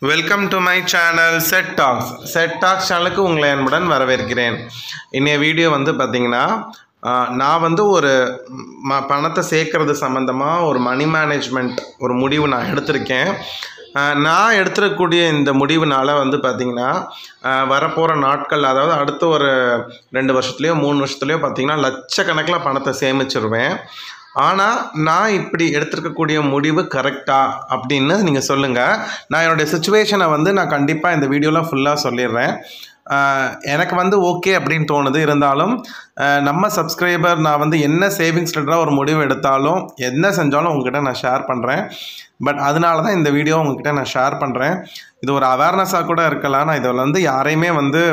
welcome to my channel set talks set talks சேனலுக்கு உங்களை அன்புடன் வரவேற்கிறேன் இன்னைய வீடியோ வந்து பார்த்தீங்கன்னா ஆஹ், நான் வந்து ஒரு ம பணத்தை சேர்க்கறது சம்மந்தமாக ஒரு மணி மேனேஜ்மெண்ட் ஒரு முடிவு நான் எடுத்திருக்கேன் ஆஹ், நான் எடுத்துருக்கக்கூடிய இந்த முடிவுனால வந்து பார்த்திங்கன்னா வரப்போகிற நாட்கள் அதாவது அடுத்த ஒரு ரெண்டு வருஷத்துலேயோ மூணு வருஷத்துலேயோ பார்த்திங்கன்னா லட்சக்கணக்கில் பணத்தை சேமிச்சிருவேன் ஆனால் நான் இப்படி எடுத்திருக்கக்கூடிய முடிவு கரெக்டா அப்படின்னு நீங்கள் சொல்லுங்கள் நான் என்னுடைய சுச்சுவேஷனை வந்து நான் கண்டிப்பாக இந்த வீடியோவில் ஃபுல்லாக சொல்லிடுறேன் ஆஹ் எனக்கு வந்து ஓகே அப்படின்னு தோணுது இருந்தாலும் ஆஹ் நம்ம சப்ஸ்கிரைபர் நான் வந்து என்ன சேவிங்ஸ் ரிலேட்டடாக ஒரு முடிவு எடுத்தாலும் என்ன செஞ்சாலும் உங்ககிட்ட நான் ஷேர் பண்ணுறேன் பட் அதனால தான் இந்த வீடியோ உங்ககிட்ட நான் ஷேர் பண்ணுறேன் இது ஒரு அவேர்னஸாக கூட இருக்கலாம் நான் இதில் வந்து யாரையுமே வந்து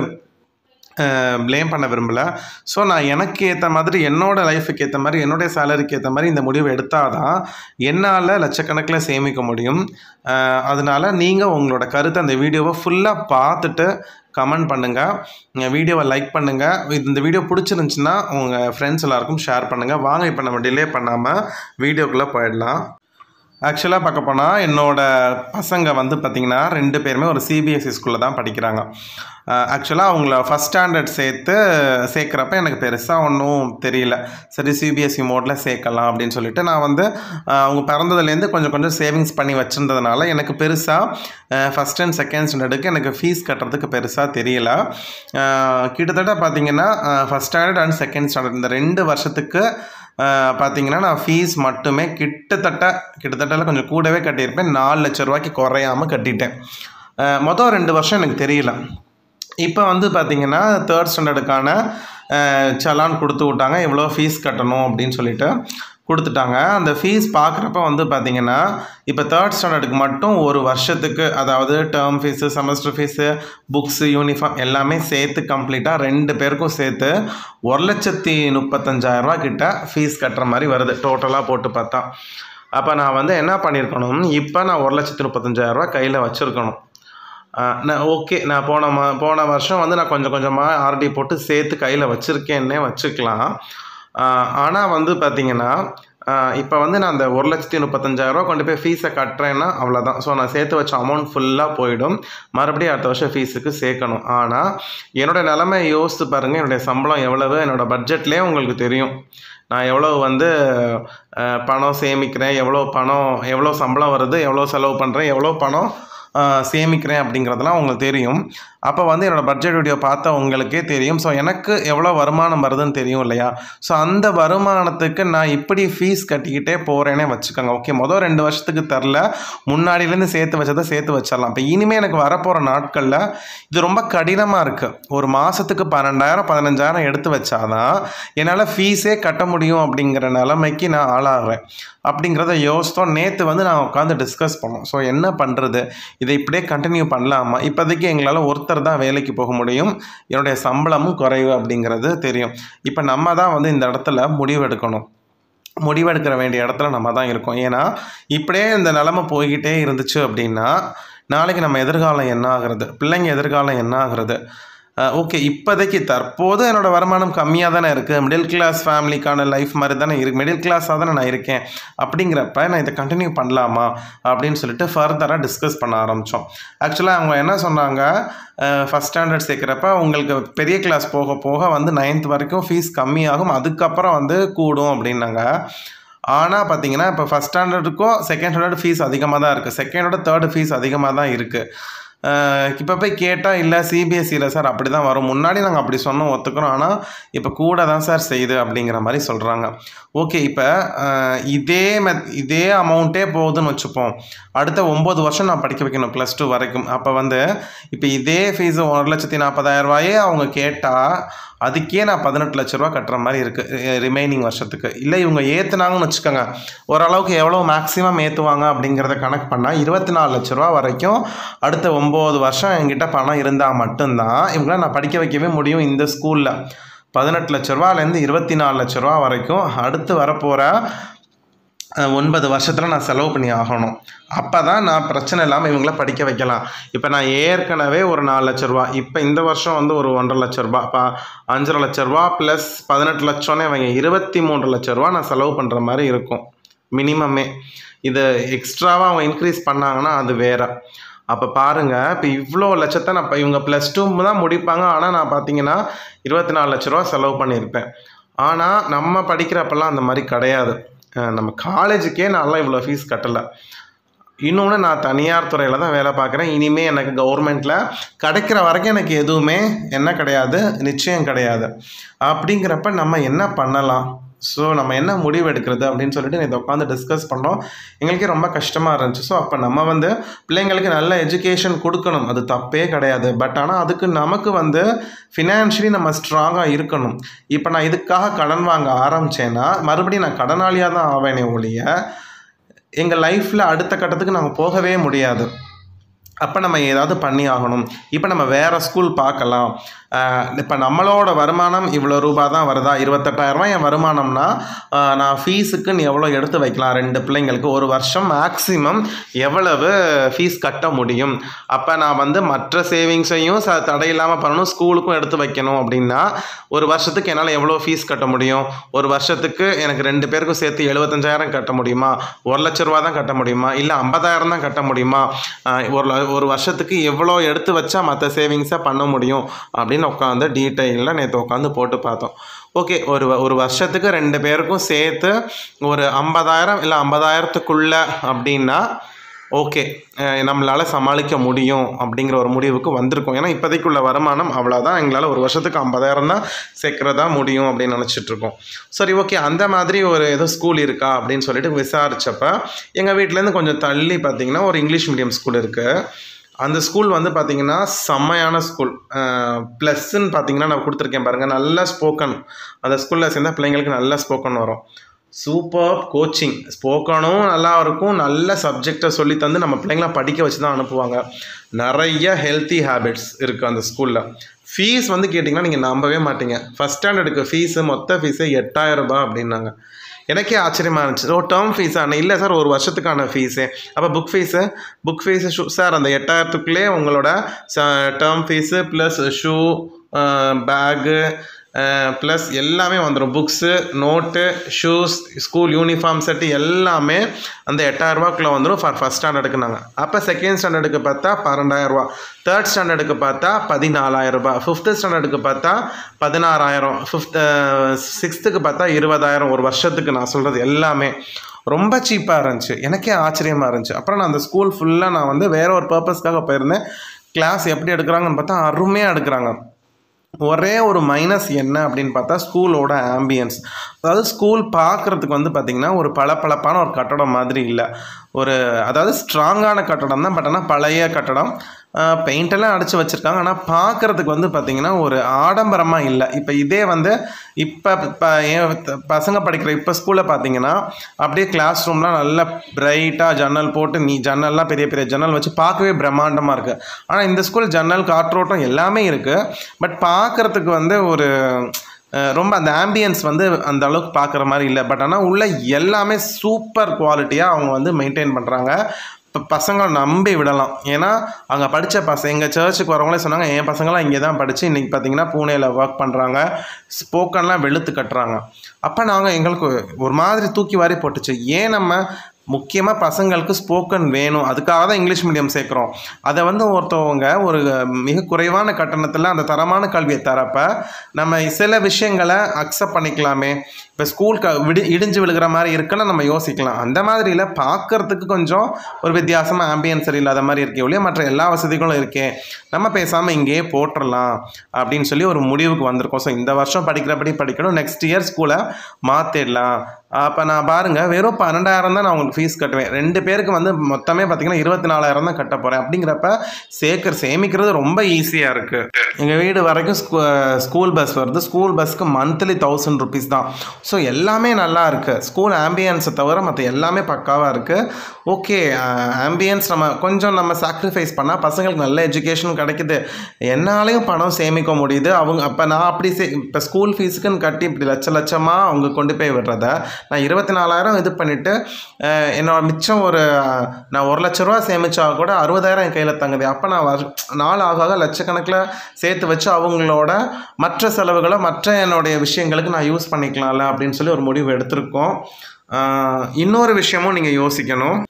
ப்ளேம் பண்ண விரும்பல ஸோ நான் எனக்கு ஏற்ற மாதிரி என்னோட லைஃபுக்கு ஏற்ற மாதிரி என்னுடைய சேலரிக்கு ஏற்ற மாதிரி இந்த முடிவு எடுத்தால் தான் என்னால் லட்சக்கணக்கில் சேமிக்க முடியும் அஹ் அதனால நீங்கள் உங்களோட கருத்தை அந்த வீடியோவை ஃபுல்லாக பார்த்துட்டு கமெண்ட் பண்ணுங்கள் வீடியோவை லைக் பண்ணுங்கள் இந்த வீடியோ பிடிச்சிருந்துச்சுன்னா உங்கள் ஃப்ரெண்ட்ஸ் எல்லாருக்கும் ஷேர் பண்ணுங்கள் வாங்க இப்போ நம்ம டிலே பண்ணாமல் வீடியோக்குள்ளே போயிடலாம் ஆக்சுவலாக பார்க்க போனால் என்னோட பசங்க வந்து பார்த்திங்கன்னா ரெண்டு பேருமே ஒரு சிபிஎஸ்சி ஸ்கூலில் தான் படிக்கிறாங்க ஆக்சுவலாக அவங்கள ஃபஸ்ட் ஸ்டாண்டர்ட் சேர்த்து சேர்க்குறப்ப எனக்கு பெருசாக ஒன்றும் தெரியல சரி சிபிஎஸ்சி மோடில் சேர்க்கலாம் அப்படின்னு சொல்லிட்டு நான் வந்து அஹ், அவங்க பிறந்ததுலேருந்து கொஞ்சம் கொஞ்சம் சேவிங்ஸ் பண்ணி வச்சுருந்ததுனால எனக்கு பெருசாக ஃபஸ்ட் அண்ட் செகண்ட் ஸ்டாண்டர்டுக்கு எனக்கு ஃபீஸ் கட்டுறதுக்கு பெருசாக தெரியல அஹ், கிட்டத்தட்ட பார்த்தீங்கன்னா first standard and second standard இந்த ரெண்டு வருஷத்துக்கு ஆஹ் பார்த்தீங்கன்னா நான் ஃபீஸ் மட்டுமே கிட்டத்தட்ட கிட்டத்தட்ட கொஞ்சம் கூடவே கட்டியிருப்பேன் நாலு லட்ச ரூபாய்க்கு குறையாமல் கட்டிட்டேன் ஆஹ் மொதல் ரெண்டு வருஷம் எனக்கு தெரியல இப்போ வந்து பார்த்தீங்கன்னா தேர்ட் ஸ்டாண்டர்டுக்கான சலான் கொடுத்து விட்டாங்க எவ்வளோ ஃபீஸ் கட்டணும் அப்படின்னு சொல்லிட்டு கொடுத்துட்டாங்க அந்த ஃபீஸ் பார்க்குறப்ப வந்து பார்த்தீங்கன்னா இப்போ தேர்ட் ஸ்டாண்டர்டுக்கு மட்டும் ஒரு வருஷத்துக்கு அதாவது term fees semester fees books uniform எல்லாமே சேர்த்து கம்ப்ளீட்டாக ரெண்டு பேருக்கும் சேர்த்து ஒரு லட்சத்தி முப்பத்தஞ்சாயிரரூபா கிட்ட ஃபீஸ் கட்டுற மாதிரி வருது டோட்டலாக போட்டு பார்த்தா அப்போ நான் வந்து என்ன பண்ணியிருக்கணும் இப்போ நான் ஒரு லட்சத்தி முப்பத்தஞ்சாயிரரூபா கையில் வச்சுருக்கணும் ஆஹ் நான் ஓகே நான் போன மா போன வருஷம் வந்து நான் கொஞ்சம் கொஞ்சமாக ஆர்டி போட்டு சேர்த்து கையில் வச்சுருக்கேன்னே வச்சுக்கலாம் ஆனால் வந்து பார்த்தீங்கன்னா இப்போ வந்து நான் அந்த ஒரு லட்சத்தி முப்பத்தஞ்சாயிரரூவா கொண்டு போய் ஃபீஸை கட்டுறேன்னா அவ்வளோதான் ஸோ நான் சேர்த்து வச்ச அமௌண்ட் ஃபுல்லாக போயிடும் மறுபடியும் அடுத்த வருஷம் ஃபீஸுக்கு சேர்க்கணும் ஆனால் என்னோட நிலமை யோசித்து பாருங்கள் என்னுடைய சம்பளம் எவ்வளவு என்னோட பட்ஜெட்லேயே உங்களுக்கு தெரியும் நான் எவ்வளோ வந்து அஹ், பணம் சேமிக்கிறேன் எவ்வளோ பணம் எவ்வளோ சம்பளம் வருது எவ்வளோ செலவு பண்ணுறேன் எவ்வளோ பணம் ஆஹ் சேமிக்கிறேன் அப்படிங்கிறதுலாம் உங்களுக்கு தெரியும் அப்போ வந்து என்னோடய பட்ஜெட் வீடியோ பார்த்தா உங்களுக்கே தெரியும் ஸோ எனக்கு எவ்வளோ வருமானம் வருதுன்னு தெரியும் இல்லையா ஸோ அந்த வருமானத்துக்கு நான் இப்படி ஃபீஸ் கட்டிக்கிட்டே போகிறேனே வச்சுக்கோங்க ஓகே மொதல் ரெண்டு வருஷத்துக்கு தரல முன்னாடியிலேருந்து சேர்த்து வச்சதை சேர்த்து வச்சிடலாம் இப்போ இனிமேல் எனக்கு வரப்போகிற நாட்களில் இது ரொம்ப கடினமாக இருக்குது ஒரு மாதத்துக்கு பன்னெண்டாயிரம் பதினஞ்சாயிரம் எடுத்து வச்சாதான் என்னால் ஃபீஸே கட்ட முடியும் அப்படிங்கிற நிலைமைக்கு நான் ஆளாகிறேன் அப்படிங்கிறத யோசித்தோம் நேற்று வந்து நான் உட்காந்து டிஸ்கஸ் பண்ணோம் ஸோ என்ன பண்ணுறது இதை இப்படியே கண்டினியூ பண்ணலாமா இப்போதைக்கு எங்களால் ஒருத்தர் தான் வேலைக்கு போக முடியும் என்னுடைய சம்பளமும் குறைவு அப்படிங்கிறது தெரியும் இப்போ நம்ம தான் வந்து இந்த இடத்துல முடிவெடுக்கணும் முடிவெடுக்கிற வேண்டிய இடத்துல நம்ம தான் இருக்கோம் ஏன்னா இப்படியே இந்த நிலமை போய்கிட்டே இருந்துச்சு அப்படின்னா நாளைக்கு நம்ம எதிர்காலம் என்ன ஆகுறது பிள்ளைங்க எதிர்காலம் என்ன ஆகுறது ஓகே இப்போதைக்கு தற்போது என்னோடய வருமானம் கம்மியாக தானே இருக்குது மிடில் கிளாஸ் ஃபேமிலிக்கான லைஃப் மாதிரி தானே இருக்கு மிடில் கிளாஸாக தானே நான் இருக்கேன் அப்படிங்கிறப்ப நான் இதை கண்டினியூ பண்ணலாமா அப்படின்னு சொல்லிட்டு ஃபர்தராக டிஸ்கஸ் பண்ண ஆரம்பித்தோம் ஆக்சுவலாக அவங்க என்ன சொன்னாங்க ஃபஸ்ட் ஸ்டாண்டர்ட் சேர்க்குறப்ப உங்களுக்கு பெரிய கிளாஸ் போக போக வந்து நைன்த் வரைக்கும் ஃபீஸ் கம்மியாகும் அதுக்கப்புறம் வந்து கூடும் அப்படின்னாங்க ஆனால் பார்த்தீங்கன்னா இப்போ ஃபஸ்ட் ஸ்டாண்டர்டுக்கும் செகண்ட் ஸ்டாண்டர்ட் ஃபீஸ் அதிகமாக தான் இருக்குது செகண்டோட தேர்டு ஃபீஸ் அதிகமாக தான் இருக்குது இப்போ போய் கேட்டால் இல்லை சிபிஎஸ்சியில் சார் அப்படி தான் வரும் முன்னாடி நாங்கள் அப்படி சொன்னோம் ஒத்துக்கிறோம் ஆனால் இப்போ கூட தான் சார் செய்யுது அப்படிங்கிற மாதிரி சொல்கிறாங்க ஓகே இப்போ இதே மெத் இதே அமௌண்ட்டே போகுதுன்னு வச்சுப்போம் அடுத்த ஒம்பது வருஷம் நான் படிக்க வைக்கணும் ப்ளஸ் டூ வரைக்கும் அப்போ வந்து இப்போ இதே ஃபீஸு ஒரு லட்சத்தி நாற்பதாயிரரூபாயே அவங்க கேட்டால் அதுக்கே நான் பதினெட்டு லட்ச ரூபா கட்டுற மாதிரி இருக்குது ரிமைனிங் வருஷத்துக்கு இல்லை இவங்க ஏற்றுனாங்கன்னு வச்சுக்கோங்க ஓரளவுக்கு எவ்வளோ மேக்ஸிமம் ஏற்றுவாங்க அப்படிங்கிறத கணக்கு பண்ணால் இருபத்தி நாலு லட்ச ரூபா வரைக்கும் அடுத்த ஒம்பது வருஷம் என்கிட்ட பணம் இருந்தால் மட்டும்தான் இவங்கள நான் படிக்க வைக்கவே முடியும் இந்த ஸ்கூலில் பதினெட்டு லட்ச ரூபாலேருந்து இருபத்தி நாலு லட்ச ரூபா வரைக்கும் அடுத்து வரப்போகிற அஹ், ஒன்பது வருஷத்தில் நான் செலவு பண்ணி ஆகணும் அப்போ தான் நான் பிரச்சனை இல்லாமல் இவங்கள படிக்க வைக்கலாம் இப்போ நான் ஏற்கனவே ஒரு நாலு லட்ச ரூபா இப்போ இந்த வருஷம் வந்து ஒரு ஒன்றரை லட்ச ரூபா இப்போ அஞ்சரை லட்ச ரூபா ப்ளஸ் பதினெட்டு லட்சம்னே வைங்க இருபத்தி மூன்று லட்ச ரூபா நான் செலவு பண்ணுற மாதிரி இருக்கும் மினிமமே இது எக்ஸ்ட்ராவாக அவங்க இன்க்ரீஸ் பண்ணாங்கன்னா அது வேறு அப்போ பாருங்கள் இப்போ இவ்வளோ லட்சத்தை நான் இப்போ இவங்க ப்ளஸ் டூ தான் முடிப்பாங்க ஆனால் நான் பார்த்தீங்கன்னா இருபத்தி நாலு லட்ச ரூபா செலவு பண்ணியிருப்பேன் ஆனால் நம்ம படிக்கிறப்பெல்லாம் அந்த மாதிரி கிடையாது அஹ் நம்ம காலேஜுக்கே நான்லாம் இவ்வளோ ஃபீஸ் கட்டலை இன்னொன்று நான் தனியார் துறையில் தான் வேலை பார்க்குறேன் இனிமேல் எனக்கு கவர்மெண்ட்டில் கிடைக்கிற வரைக்கும் எனக்கு எதுவுமே என்ன கிடையாது நிச்சயம் கிடையாது அப்படிங்கிறப்ப நம்ம என்ன பண்ணலாம் ஸோ நம்ம என்ன முடிவு எடுக்கிறது அப்படின்னு சொல்லிட்டு இதை உட்காந்து டிஸ்கஸ் பண்ணோம் எங்களுக்கே ரொம்ப கஷ்டமாக இருந்துச்சு ஸோ அப்போ நம்ம வந்து பிள்ளைங்களுக்கு நல்ல எஜுகேஷன் கொடுக்கணும் அது தப்பே கிடையாது பட் ஆனால் அதுக்கு நமக்கு வந்து ஃபினான்ஷியலி நம்ம ஸ்ட்ராங்காக இருக்கணும் இப்போ நான் இதுக்காக கடன் வாங்க ஆரம்பித்தேன்னா மறுபடியும் நான் கடனாளியாக தான் ஆவேனே ஒழிய எங்கள் லைஃப்பில் அடுத்த கட்டத்துக்கு நாங்கள் போகவே முடியாது அப்போ நம்ம ஏதாவது பண்ணி ஆகணும் இப்போ நம்ம வேறு ஸ்கூல் பார்க்கலாம் இப்போ நம்மளோட வருமானம் இவ்வளோ ரூபா தான் வருதா இருபத்தெட்டாயிரரூவா என் வருமானம்னா ஆஹ் நான் ஃபீஸுக்கு நீ எவ்வளோ எடுத்து வைக்கலாம் ரெண்டு பிள்ளைங்களுக்கு ஒரு வருஷம் மேக்ஸிமம் எவ்வளவு ஃபீஸ் கட்ட முடியும் அப்போ நான் வந்து மற்ற சேவிங்ஸையும் ச தடையில்லாமல் பண்ணணும் ஸ்கூலுக்கும் எடுத்து வைக்கணும் அப்படின்னா ஒரு வருஷத்துக்கு என்னால் எவ்வளோ ஃபீஸ் கட்ட முடியும் ஒரு வருஷத்துக்கு எனக்கு ரெண்டு பேருக்கும் சேர்த்து எழுபத்தஞ்சாயிரம் கட்ட முடியுமா ஒரு லட்ச ரூபா தான் கட்ட முடியுமா இல்லை ஐம்பதாயிரம் தான் கட்ட முடியுமா ஆஹ் ஒரு ல- ஒரு வருஷத்துக்கு எவ்வளோ எடுத்து வச்சா மற்ற சேவிங்ஸை பண்ண முடியும் அப்படின்னு உட்காந்து டீட்டெயிலில் நேற்று உட்காந்து போட்டு பார்த்தோம் ஓகே ஒரு வ- ஒரு வருஷத்துக்கு ரெண்டு பேருக்கும் சேர்த்து ஒரு ஐம்பதாயிரம் இல்லை ஐம்பதாயிரத்துக்குள்ள அப்படின்னா ஓகே நம்மளால் சமாளிக்க முடியும் அப்படிங்கிற ஒரு முடிவுக்கு வந்திருக்கோம் ஏன்னா இப்போதைக்குள்ள வருமானம் அவ்வளோதான் எங்களால் ஒரு வருஷத்துக்கு ஐம்பதாயிரம் தான் சேர்க்குறதா முடியும் அப்படின்னு நினச்சிட்டு இருக்கோம் சரி ஓகே அந்த மாதிரி ஒரு ஏதோ ஸ்கூல் இருக்கா அப்படின்னு சொல்லிட்டு விசாரிச்சப்ப எங்கள் வீட்டிலேருந்து கொஞ்சம் தள்ளி பார்த்தீங்கன்னா ஒரு இங்கிலீஷ் மீடியம் ஸ்கூல் இருக்குது அந்த ஸ்கூல் வந்து பார்த்தீங்கன்னா செம்மையான ஸ்கூல் ப்ளஸ்ன்னு பார்த்தீங்கன்னா நான் கொடுத்துருக்கேன் பாருங்கள் நல்ல ஸ்போக்கன் அந்த ஸ்கூலில் சேர்ந்தா பிள்ளைங்களுக்கு நல்ல ஸ்போக்கன் வரும் சூப்பர் கோச்சிங் ஸ்போக்கனும் நல்லா இருக்கும் நல்ல சப்ஜெக்டை சொல்லி தந்து நம்ம பிள்ளைங்கள படிக்க வச்சு தான் அனுப்புவாங்க நிறைய ஹெல்த்தி ஹேபிட்ஸ் இருக்குது அந்த ஸ்கூலில் ஃபீஸ் வந்து கேட்டிங்கன்னா நீங்கள் நம்பவே மாட்டீங்க ஃபஸ்ட் ஸ்டாண்டர்டுக்கு ஃபீஸு மொத்த ஃபீஸு எட்டாயிரம் ரூபாய் அப்படின்னாங்க எனக்கே ஆச்சரியமாக இருந்துச்சு ஓ டேர்ம் ஃபீஸ் ஆனால் இல்லை சார் ஒரு வருஷத்துக்கான ஃபீஸு அப்போ book fees book fees shoe sir அந்த எட்டாயிரத்துக்குள்ளே உங்களோட term fees plus shoe bag plus எல்லாமே வந்துடும் books note shoes school uniform set எல்லாமே அந்த எட்டாயிரரூபாக்குள்ளே வந்துடும் ஃபார் ஃபஸ்ட் ஸ்டாண்டர்டுக்கு நாங்கள் அப்போ செகண்ட் ஸ்டாண்டர்டுக்கு பார்த்தா பன்னெண்டாயிரரூபா தேர்ட் ஸ்டாண்டர்டுக்கு பார்த்தா பதினாலாயிரம் ரூபாய் ஃபிஃப்த்து ஸ்டாண்டர்டுக்கு பார்த்தா பதினாறாயிரம் ஃபிஃப்த் சிக்ஸ்த்துக்கு பார்த்தா இருபதாயிரம் ஒரு வருஷத்துக்கு நான் சொல்கிறது எல்லாமே ரொம்ப சீப்பாக இருந்துச்சு எனக்கே ஆச்சரியமாக இருந்துச்சு அப்புறம் நான் அந்த ஸ்கூல் ஃபுல்லாக நான் வந்து வேற ஒரு பர்பஸ்க்காக போயிருந்தேன் கிளாஸ் எப்படி எடுக்கிறாங்கன்னு பார்த்தா அருமையாக எடுக்கிறாங்க ஒரே ஒரு மைனஸ் என்ன அப்படின்னு பார்த்தா ஸ்கூலோட ஆம்பியன்ஸ் அதாவது ஸ்கூல் பார்க்குறதுக்கு வந்து பார்த்திங்கன்னா ஒரு பளபளப்பான ஒரு கட்டடம் மாதிரி இல்லை ஒரு அதாவது ஸ்ட்ராங்கான கட்டடம் தான் பட் ஆனால் பழைய கட்டடம் பெயிண்ட் எல்லாம் அடித்து வச்சுருக்காங்க ஆனால் பார்க்குறதுக்கு வந்து பார்த்திங்கன்னா ஒரு ஆடம்பரமாக இல்லை இப்போ இதே வந்து இப்போ இப்போ என் பசங்க படிக்கிற இப்போ ஸ்கூலில் பார்த்தீங்கன்னா அப்படியே கிளாஸ் ரூம்லாம் நல்லா பிரைட்டாக ஜன்னல் போட்டு நீ ஜன்னல்லாம் பெரிய பெரிய ஜன்னல் வச்சு பார்க்கவே பிரம்மாண்டமாக இருக்குது ஆனால் இந்த ஸ்கூல் ஜன்னல் காற்றோட்டம் எல்லாமே இருக்குது பட் பார்க்குறதுக்கு வந்து ஒரு அஹ், ரொம்ப அந்த ஆம்பியன்ஸ் வந்து அந்த அளவுக்கு பார்க்குற மாதிரி இல்லை பட் ஆனால் உள்ள எல்லாமே சூப்பர் குவாலிட்டியாக அவங்க வந்து மெயின்டைன் பண்ணுறாங்க இப்போ பசங்களை நம்பி விடலாம் ஏன்னா அங்கே படித்த பசங்க எங்கள் சர்ச்சுக்கு வரவங்களே சொன்னாங்க என் பசங்களாம் இங்கே தான் படித்து இன்றைக்கி பார்த்தீங்கன்னா பூனேயில் ஒர்க் பண்ணுறாங்க ஸ்போக்கன்லாம் வெளுத்து கட்டுறாங்க அப்போ நாங்கள் எங்களுக்கு ஒரு மாதிரி தூக்கி வாரி போட்டுச்சு ஏன் நம்ம முக்கியமாக பசங்களுக்கு ஸ்போக்கன் வேணும் அதுக்காக தான் இங்கிலீஷ் மீடியம் சேர்க்குறோம் அதை வந்து ஒருத்தவங்க ஒரு மிக குறைவான கட்டணத்தில் அந்த தரமான கல்வியை தரப்ப நம்ம சில விஷயங்களை அக்செப்ட் பண்ணிக்கலாமே இப்போ ஸ்கூல் க விடி இடிஞ்சு விழுகிற மாதிரி இருக்குன்னு நம்ம யோசிக்கலாம் அந்த மாதிரியில் பார்க்கறதுக்கு கொஞ்சம் ஒரு வித்தியாசமாக ஆம்பியன்ஸ் சரியில்லாத மாதிரி இருக்கே ஒழிய மற்ற எல்லா வசதிகளும் இருக்கே நம்ம பேசாமல் இங்கேயே போட்டுடலாம் அப்படின்னு சொல்லி ஒரு முடிவுக்கு வந்திருக்கோம் ஸோ இந்த வருஷம் படிக்கிறபடி படிக்கணும் நெக்ஸ்ட் இயர் ஸ்கூலை மாற்றிடலாம் அப்போ நான் பாருங்கள் வெறும் பன்னெண்டாயிரம் தான் நான் உங்களுக்கு ஃபீஸ் கட்டுவேன் ரெண்டு பேருக்கு வந்து மொத்தமே பார்த்தீங்கன்னா இருபத்தி நாலாயிரம் தான் கட்ட போகிறேன் அப்படிங்கிறப்ப சேர்க்கற சேமிக்கிறது ரொம்ப ஈஸியாக இருக்குது எங்கள் வீடு வரைக்கும் ஸ்கூ ஸ்கூல் பஸ் வருது ஸ்கூல் பஸ்க்கு மந்த்லி தௌசண்ட் ருபீஸ் தான் ஸோ எல்லாமே நல்லா இருக்குது ஸ்கூல் ஆம்பியன்ஸை தவிர மற்ற எல்லாமே பக்காவாக இருக்குது ஓகே ஆம்பியன்ஸ் நம்ம கொஞ்சம் நம்ம சாக்ரிஃபைஸ் பண்ணால் பசங்களுக்கு நல்ல எஜுகேஷன் கிடைக்குது என்னாலையும் பணம் சேமிக்க முடியுது அவங்க அப்போ நான் அப்படி சே இப்போ ஸ்கூல் ஃபீஸுக்குன்னு கட்டி இப்படி லட்ச லட்சமாக அவங்க கொண்டு போய் விடுறத நான் இருபத்தி நாலாயிரம் இது பண்ணிவிட்டு என்னோட மிச்சம் ஒரு அஹ், நான் ஒரு லட்ச ரூபா சேமிச்சா கூட அறுபதாயிரம் என் கையில் தங்குது அப்போ நான் வரு- நாள் ஆக ஆக லட்சக்கணக்கில் சேர்த்து வச்சு அவங்களோட மற்ற செலவுகளை மற்ற என்னுடைய விஷயங்களுக்கு நான் யூஸ் பண்ணிக்கலாம்ல அப்படின்னு சொல்லி ஒரு முடிவு எடுத்திருக்கோம் ஆஹ் இன்னொரு விஷயமும் நீங்கள் யோசிக்கணும்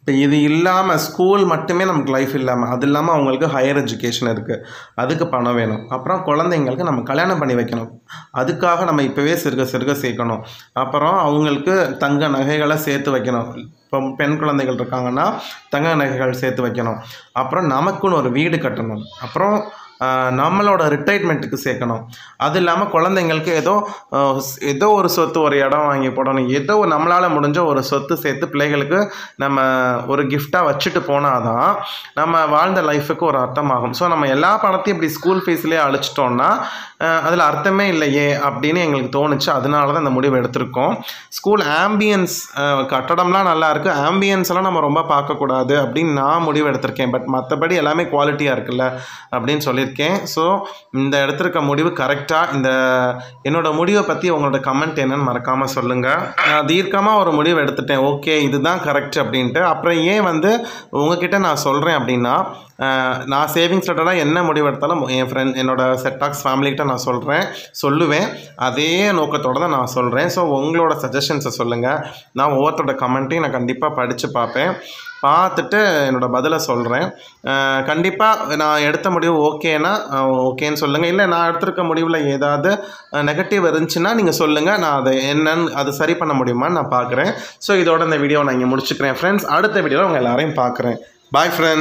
இப்போ இது இல்லாமல் ஸ்கூல் மட்டுமே நமக்கு லைஃப் இல்லாமல் அது இல்லாமல் அவங்களுக்கு ஹையர் எஜுகேஷன் இருக்குது அதுக்கு பணம் வேணும் அப்புறம் குழந்தைங்களுக்கு நம்ம கல்யாணம் பண்ணி வைக்கணும் அதுக்காக நம்ம இப்போவே சிறுக சிறுக சேர்க்கணும் அப்புறம் அவங்களுக்கு தங்க நகைகளை சேர்த்து வைக்கணும் இப்போ பெண் குழந்தைகள் இருக்காங்கன்னா தங்க நகைகள் சேர்த்து வைக்கணும் அப்புறம் நமக்குன்னு ஒரு வீடு கட்டணும் அப்புறம் ஆஹ், நம்மளோட ரிட்டைர்மெண்ட்டுக்கு சேர்க்கணும் அது இல்லாமல் குழந்தைங்களுக்கு ஏதோ ஆஹ், ஸ்- ஏதோ ஒரு சொத்து ஒரு இடம் வாங்கி போடணும் ஏதோ நம்மளால் முடிஞ்ச ஒரு சொத்து சேர்த்து பிள்ளைகளுக்கு நம்ம ஒரு கிஃப்டாக வச்சுட்டு போனால் தான் நம்ம வாழ்ந்த லைஃபுக்கு ஒரு அர்த்தமாகும் ஸோ நம்ம எல்லா பணத்தையும் இப்படி ஸ்கூல் ஃபீஸ்லேயே அழிச்சிட்டோம்னா அதில் அர்த்தமே இல்லையே அப்படின்னு எங்களுக்கு தோணுச்சு அதனால தான் இந்த முடிவு எடுத்திருக்கோம் ஸ்கூல் ஆம்பியன்ஸ் கட்டடம்லாம் நல்லா இருக்குது ஆம்பியன்ஸ் எல்லாம் நம்ம ரொம்ப பார்க்கக்கூடாது அப்படின்னு நான் முடிவு எடுத்திருக்கேன் பட் மற்றபடி எல்லாமே குவாலிட்டியாக இருக்குல்ல அப்படின்னு சொல்லியிருக்கேன் ஸோ இந்த எடுத்திருக்க முடிவு கரெக்டாக இந்த என்னோட முடிவை பற்றி உங்களோட கமெண்ட் என்னன்னு மறக்காமல் சொல்லுங்கள் நான் தீர்க்கமாக ஒரு முடிவு எடுத்துட்டேன் ஓகே இதுதான் கரெக்ட் அப்படின்ட்டு அப்புறம் ஏன் வந்து உங்ககிட்ட நான் சொல்கிறேன் அப்படின்னா அஹ், நான் சேவிங்ஸ் ரிலேட்டடாக என்ன முடிவு எடுத்தாலும் என் ஃப்ரெண்ட் என்னோட செட்டாக்ஸ் ஃபேமிலிக்கிட்ட நான் சொல்கிறேன் சொல்லுவேன் அதே நோக்கத்தோடு தான் நான் சொல்கிறேன் ஸோ உங்களோட சஜஷன்ஸை சொல்லுங்கள் நான் ஒவ்வொருத்தரோட கமெண்ட்டையும் நான் கண்டிப்பாக படித்து பார்ப்பேன் பார்த்துட்டு என்னோட பதிலை சொல்கிறேன் கண்டிப்பாக நான் எடுத்த முடிவு ஓகேனா ஓகேன்னு சொல்லுங்கள் இல்லை நான் எடுத்திருக்க முடிவில் ஏதாவது நெகட்டிவ் இருந்துச்சுன்னா நீங்கள் சொல்லுங்கள் நான் அதை என்னன்னு அதை சரி பண்ண முடியுமான்னு நான் பார்க்குறேன் ஸோ இதோட இந்த வீடியோ நான் இங்கே முடிச்சுக்கிறேன் ஃப்ரெண்ட்ஸ் அடுத்த வீடியோவில் உங்கள் எல்லாரையும் பார்க்குறேன் பாய் ஃப்ரெண்ட்ஸ்